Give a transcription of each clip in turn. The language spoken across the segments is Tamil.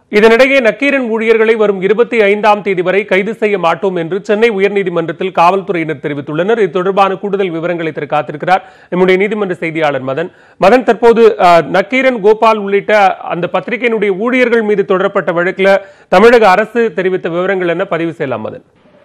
இதனிடையே நக்கீரன் ஊழியர்களை வரும் இருபத்தி ஐந்தாம் தேதி வரை கைது செய்ய மாட்டோம் என்று சென்னை உயர்நீதிமன்றத்தில் காவல்துறையினர் தெரிவித்துள்ளனர் இது தொடர்பான கூடுதல் விவரங்களை தர காத்திருக்கிறார் நம்முடைய நீதிமன்ற செய்தியாளர் மதன் மதன் தற்போது அஹ், நக்கீரன் கோபால் உள்ளிட்ட அந்த பத்திரிகையினுடைய ஊழியர்கள் மீது தொடரப்பட்ட வழக்குல தமிழக அரசு தெரிவித்த விவரங்கள் என்ன பதிவு செய்யலாம் மதன்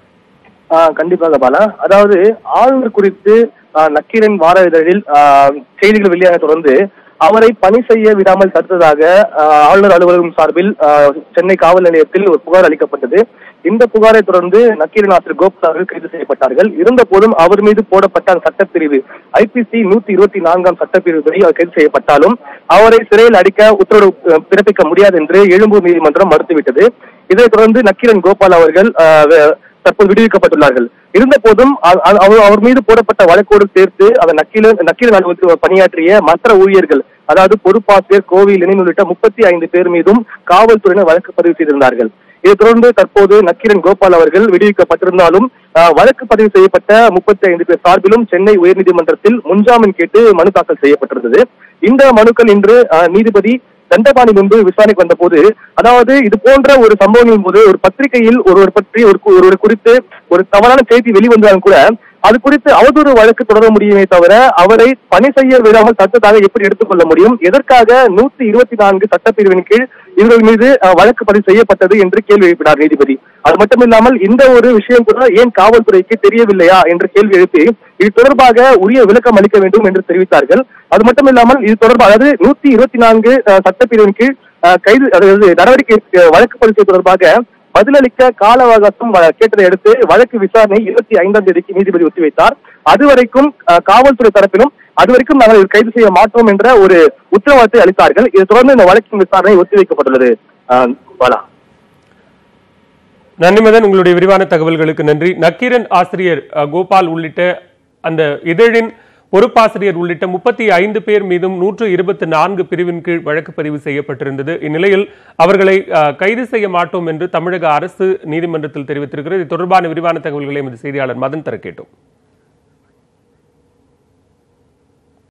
ஆஹ் கண்டிப்பாக பாலா அதாவது ஆளுநர் குறித்து ஆஹ் நக்கீரன் வார இதழில் ஆஹ் செய்திகள் வெளியாக தொடர்ந்து அவரை பணி செய்ய விடாமல் தடுத்ததாக ஆஹ் ஆளுநர் அலுவலகம் சார்பில் ஆஹ் சென்னை காவல் நிலையத்தில் ஒரு புகார் அளிக்கப்பட்டது இந்த புகாரை தொடர்ந்து நக்கீரன் ஆசிரியர் கோபால் அவர்கள் கைது செய்யப்பட்டார்கள் இருந்த போதும் அவர் மீது போடப்பட்ட அந்த சட்டப்பிரிவு ஐபிசி நூத்தி இருபத்தி நான்காம் சட்டப்பிரிவுபடி அவர் கைது செய்யப்பட்டாலும் அவரை சிறையில் அடிக்க உத்தரவு அஹ், பிறப்பிக்க முடியாது என்று எழும்பூர் நீதிமன்றம் மறுத்துவிட்டது இதைத் தொடர்ந்து நக்கீரன் கோபால் அவர்கள் ஆஹ், வே- தற்போது விடுவிக்கப்பட்டுள்ளார்கள் இருந்த போதும் அ- அ- அவர் அவர் மீது போடப்பட்ட வழக்கோடு சேர்த்து அந்த நக்கீல நக்கீரன் அலுவலகத்தில் பணியாற்றிய மற்ற ஊழியர்கள் அதாவது பொறுப்பாசிரியர் கோவில் இணைந்து உள்ளிட்ட முப்பத்தி ஐந்து பேர் மீதும் காவல்துறையினர் வழக்கு பதிவு செய்திருந்தார்கள் இதைத் தொடர்ந்து தற்போது நக்கீரன் கோபால் அவர்கள் விடுவிக்கப்பட்டிருந்தாலும் அஹ், வழக்கு பதிவு செய்யப்பட்ட முப்பத்தி ஐந்து பேர் சார்பிலும் சென்னை உயர்நீதிமன்றத்தில் முன்ஜாமீன் கேட்டு மனு தாக்கல் செய்யப்பட்டிருந்தது இந்த மனுக்கள் இன்று அஹ், நீதிபதி தண்டபாணி முன்பு விசாரணைக்கு வந்தபோது அதாவது இது போன்ற ஒரு சம்பவங்களின் போது ஒரு பத்திரிகையில் ஒருவர் பற்றி ஒரு கு- ஒருவர் குறித்து ஒரு தவறான செய்தி வெளிவந்தாலும் கூட அது குறித்து அவதூறு வழக்கு தொடர முடியுமே தவிர அவரை பணி செய்ய விடாமல் தடுத்ததாக எப்படி எடுத்துக்கொள்ள முடியும் எதற்காக நூத்தி இருபத்தி நான்கு சட்டப்பிரிவின் கீழ் இவர்கள் மீது அஹ், வழக்கு பதிவு செய்யப்பட்டது என்று கேள்வி எழுப்பினார் நீதிபதி அது மட்டுமில்லாமல் இந்த ஒரு விஷயம் கூட ஏன் காவல்துறைக்கு தெரியவில்லையா என்று கேள்வி எழுப்பி இது தொடர்பாக உரிய விளக்கம் அளிக்க வேண்டும் என்று தெரிவித்தார்கள் அது மட்டுமில்லாமல் இது தொடர்பாக அதாவது நூத்தி இருபத்தி நான்கு அஹ், சட்டப்பிரிவின் கீழ் அஹ், கைது அதாவது நடவடிக்கை அஹ், வழக்கு பதிவு செய்வது தொடர்பாக பதிலளிக்க கால அவகாசம் வ- கேட்டதை அடுத்து வழக்கு விசாரணை இருபத்தி ஐந்தாம் தேதிக்கு நீதிபதி ஒத்திவைத்தார் அதுவரைக்கும் அஹ், காவல்துறை தரப்பிலும் அதுவரைக்கும் நாங்கள் இவர் கைது செய்ய மாட்டோம் என்ற ஒரு உத்தரவாதத்தை அளித்தார்கள் இதை தொடர்ந்து இந்த வழக்கின் விசாரணை ஒத்திவைக்கப்பட்டுள்ளது அஹ், பாலா நன்றி மதன் உங்களுடைய விரிவான தகவல்களுக்கு நன்றி நக்கீரன் ஆசிரியர் அஹ், கோபால் உள்ளிட்ட அந்த இதழின் பொறுப்பாசிரியர் உள்ளிட்ட முப்பத்தி ஐந்து பேர் மீதும் நூற்று இருபத்தி நான்கு பிரிவின் கீழ் வழக்கு பதிவு செய்யப்பட்டிருந்தது இந்நிலையில் அவர்களை அஹ், கைது செய்ய மாட்டோம் என்று தமிழக அரசு நீதிமன்றத்தில் தெரிவித்திருக்கிறது இது தொடர்பான விரிவான தகவல்களை எமது செய்தியாளர் மதன் தர கேட்டோம்